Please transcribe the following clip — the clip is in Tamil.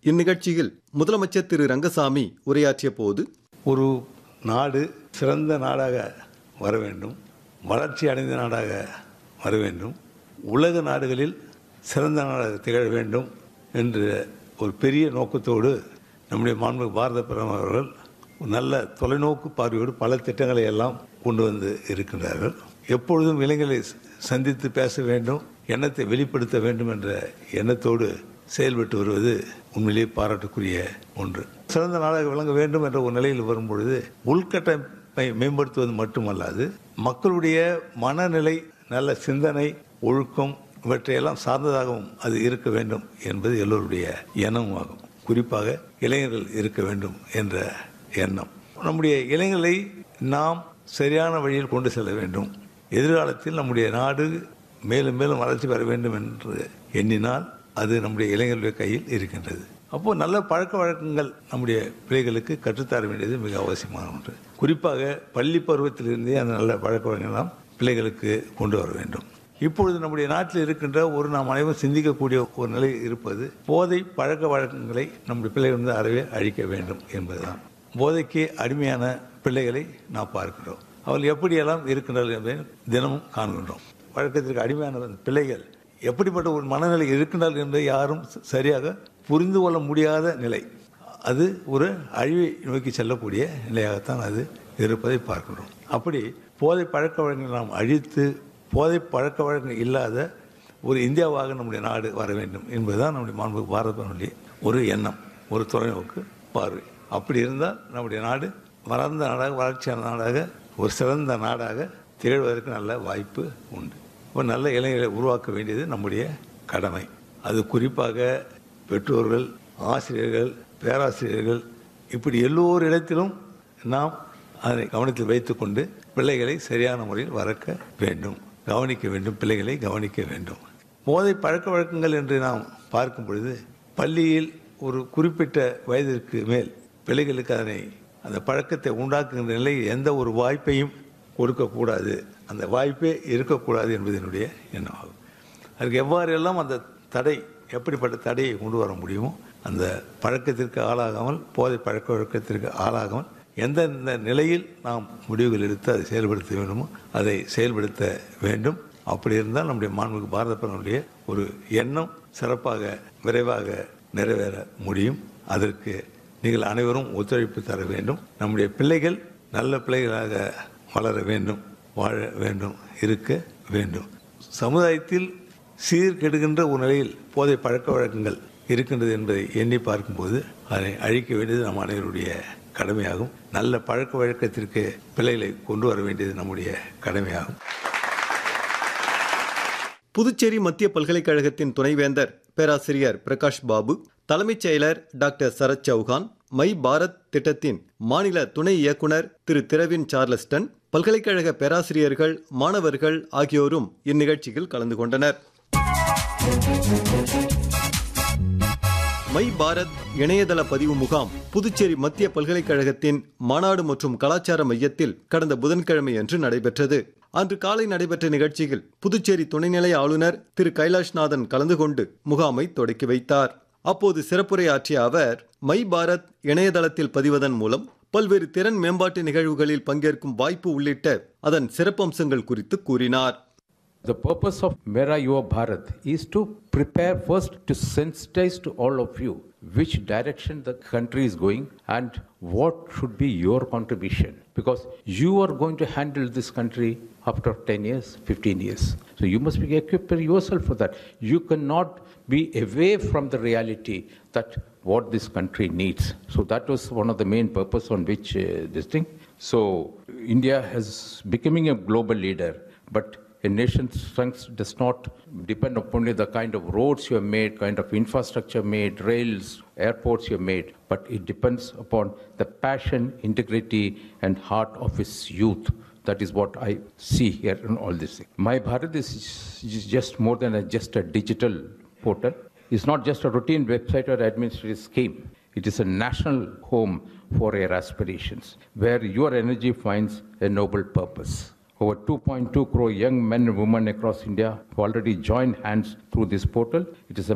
இந்நிகழ்ச்சியில் முதலமைச்சர் திரு ரங்கசாமி உரையாற்றிய போது ஒரு நாடு சிறந்த நாடாக வர வேண்டும் வளர்ச்சி அடைந்த நாடாக வர வேண்டும் உலக நாடுகளில் சிறந்த நாடாக திகழ வேண்டும் என்ற ஒரு பெரிய நோக்கத்தோடு நம்முடைய மாண்பு பாரத பிரதமர் அவர்கள் ஒரு நல்ல தொலைநோக்கு பார்வையோடு பல திட்டங்களை எல்லாம் கொண்டு வந்து இருக்கின்றார்கள் எப்பொழுதும் இளைஞர்களை சந்தித்து பேச வேண்டும் எண்ணத்தை வெளிப்படுத்த வேண்டும் என்ற எண்ணத்தோடு செயல்பட்டு வருவது உண்மையிலேயே பாராட்டுக்குரிய ஒன்று சிறந்த நாடாக விளங்க வேண்டும் என்ற ஒரு நிலையில் வரும்பொழுது உள்கட்டமைப்பை மேம்படுத்துவது மட்டுமல்லாது மக்களுடைய மனநிலை நல்ல சிந்தனை ஒழுக்கம் இவற்றையெல்லாம் சார்ந்ததாகவும் அது இருக்க வேண்டும் என்பது எல்லோருடைய எண்ணமும் ஆகும் குறிப்பாக இளைஞர்கள் இருக்க வேண்டும் என்ற எண்ணம் நம்முடைய இளைஞர்களை நாம் சரியான வழியில் கொண்டு செல்ல வேண்டும் எதிர்காலத்தில் நம்முடைய நாடு மேலும் மேலும் வளர்ச்சி பெற வேண்டும் என்று எண்ணினால் அது நம்முடைய இளைஞர்களுடைய கையில் இருக்கின்றது அப்போ நல்ல பழக்க வழக்கங்கள் நம்முடைய பிள்ளைகளுக்கு கற்றுத்தர வேண்டியது மிக அவசியமான ஒன்று குறிப்பாக பள்ளி பருவத்திலிருந்தே அந்த நல்ல பழக்க வழக்கங்கள்லாம் பிள்ளைகளுக்கு கொண்டு வர வேண்டும் இப்பொழுது நம்முடைய நாட்டில் இருக்கின்ற ஒரு நாம் அனைவரும் சிந்திக்கக்கூடிய ஒரு நிலை இருப்பது போதை பழக்க வழக்கங்களை நம்முடைய பிள்ளைகள் வந்து அறவே அழிக்க வேண்டும் என்பதுதான் போதைக்கு அடிமையான பிள்ளைகளை நாம் பார்க்கிறோம் அவர்கள் எப்படியெல்லாம் இருக்கின்றார்கள் என்பதை தினமும் காண்கின்றோம் பழக்கத்திற்கு அடிமையான அந்த பிள்ளைகள் எப்படிப்பட்ட ஒரு மனநிலை இருக்கின்றார்கள் என்பதை யாரும் சரியாக புரிந்து கொள்ள முடியாத நிலை அது ஒரு அழிவை நோக்கி செல்லக்கூடிய நிலையாகத்தான் அது இருப்பதை பார்க்கிறோம் அப்படி போதை பழக்க வழக்கங்களை நாம் அழித்து போதை பழக்க வழக்கம் இல்லாத ஒரு இந்தியாவாக நம்முடைய நாடு வர வேண்டும் என்பதுதான் நம்முடைய மாண்பு பாரதனுடைய ஒரு எண்ணம் ஒரு தொலைநோக்கு பார்வை அப்படி இருந்தால் நம்முடைய நாடு வளர்ந்த நாடாக வளர்ச்சியான நாடாக ஒரு சிறந்த நாடாக திகழ்வதற்கு நல்ல வாய்ப்பு உண்டு ஒரு நல்ல இளைஞர்களை உருவாக்க வேண்டியது நம்முடைய கடமை அது குறிப்பாக பெற்றோர்கள் ஆசிரியர்கள் பேராசிரியர்கள் இப்படி எல்லோரிடத்திலும் நாம் அதை கவனத்தில் வைத்துக்கொண்டு பிள்ளைகளை சரியான முறையில் வளர்க்க வேண்டும் கவனிக்க வேண்டும் பிள்ளைகளை கவனிக்க வேண்டும் போதை பழக்க வழக்கங்கள் என்று நாம் பார்க்கும் பொழுது பள்ளியில் ஒரு குறிப்பிட்ட வயதிற்கு மேல் பிள்ளைகளுக்கு அதனை அந்த பழக்கத்தை உண்டாக்குகின்ற நிலையில் எந்த ஒரு வாய்ப்பையும் கொடுக்கக்கூடாது அந்த வாய்ப்பே இருக்கக்கூடாது என்பது என்னுடைய எண்ணமாகும் அதுக்கு எவ்வாறெல்லாம் அந்த தடை எப்படிப்பட்ட தடையை கொண்டு வர முடியுமோ அந்த பழக்கத்திற்கு ஆளாகாமல் போதை பழக்க வழக்கத்திற்கு ஆளாகாமல் எந்தெந்த நிலையில் நாம் முடிவுகள் எடுத்து அதை செயல்படுத்த வேண்டுமோ அதை செயல்படுத்த வேண்டும் அப்படி இருந்தால் நம்முடைய மாண்புக்கு பாரத பிரதமருடைய ஒரு எண்ணம் சிறப்பாக விரைவாக நிறைவேற முடியும் அதற்கு நீங்கள் அனைவரும் ஒத்துழைப்பு தர வேண்டும் நம்முடைய பிள்ளைகள் நல்ல பிள்ளைகளாக வளர வேண்டும் வாழ வேண்டும் இருக்க வேண்டும் சமுதாயத்தில் சீர்கெடுகின்ற ஒரு நிலையில் போதை பழக்க வழக்கங்கள் இருக்கின்றது என்பதை எண்ணி பார்க்கும்போது அதை அழிக்க வேண்டியது நம் அனைவருடைய கடமையாகும் நல்ல பழக்க வழக்கத்திற்கு பிள்ளைகளை கொண்டு வர வேண்டியது நம்முடைய கடமையாகும் புதுச்சேரி மத்திய பல்கலைக்கழகத்தின் துணைவேந்தர் பேராசிரியர் பிரகாஷ் பாபு தலைமைச் செயலர் டாக்டர் சரத் சௌகான் மை பாரத் திட்டத்தின் மாநில துணை இயக்குனர் திரு திரவின் சார்லஸ்டன் பல்கலைக்கழக பேராசிரியர்கள் மாணவர்கள் ஆகியோரும் இந்நிகழ்ச்சியில் கலந்து கொண்டனர் மை பாரத் இணையதள பதிவு முகாம் புதுச்சேரி மத்திய பல்கலைக்கழகத்தின் மாநாடு மற்றும் கலாச்சார மையத்தில் கடந்த புதன்கிழமை அன்று நடைபெற்றது அன்று காலை நடைபெற்ற நிகழ்ச்சியில் புதுச்சேரி துணைநிலை ஆளுநர் திரு கைலாஷ்நாதன் கலந்து கொண்டு முகாமை தொடக்கி வைத்தார் அப்போது சிறப்புரையாற்றிய அவர் மை பாரத் இணையதளத்தில் பதிவதன் மூலம் பல்வேறு திறன் மேம்பாட்டு நிகழ்வுகளில் பங்கேற்கும் வாய்ப்பு உள்ளிட்ட அதன் சிறப்பம்சங்கள் குறித்து கூறினார் The purpose of Mera Yuva Bharat is to prepare first to sensitize to all of you which direction the country is going and what should be your contribution. Because you are going to handle this country after 10 years, 15 years. So you must be equipped yourself for that. You cannot be away from the reality that what this country needs. So that was one of the main purpose on which uh, this thing. So India has becoming a global leader, but a nation's strength does not depend upon the kind of roads you have made, kind of infrastructure made, rails, airports you have made, but it depends upon the passion, integrity, and heart of its youth. That is what I see here in all this. My Bharat is is just more than a, just a digital portal. It's not just a routine website or administrative scheme. It is a national home for your aspirations, where your energy finds a noble purpose. Over 2.2 crore young men and women across India have already joined hands through this portal. It is a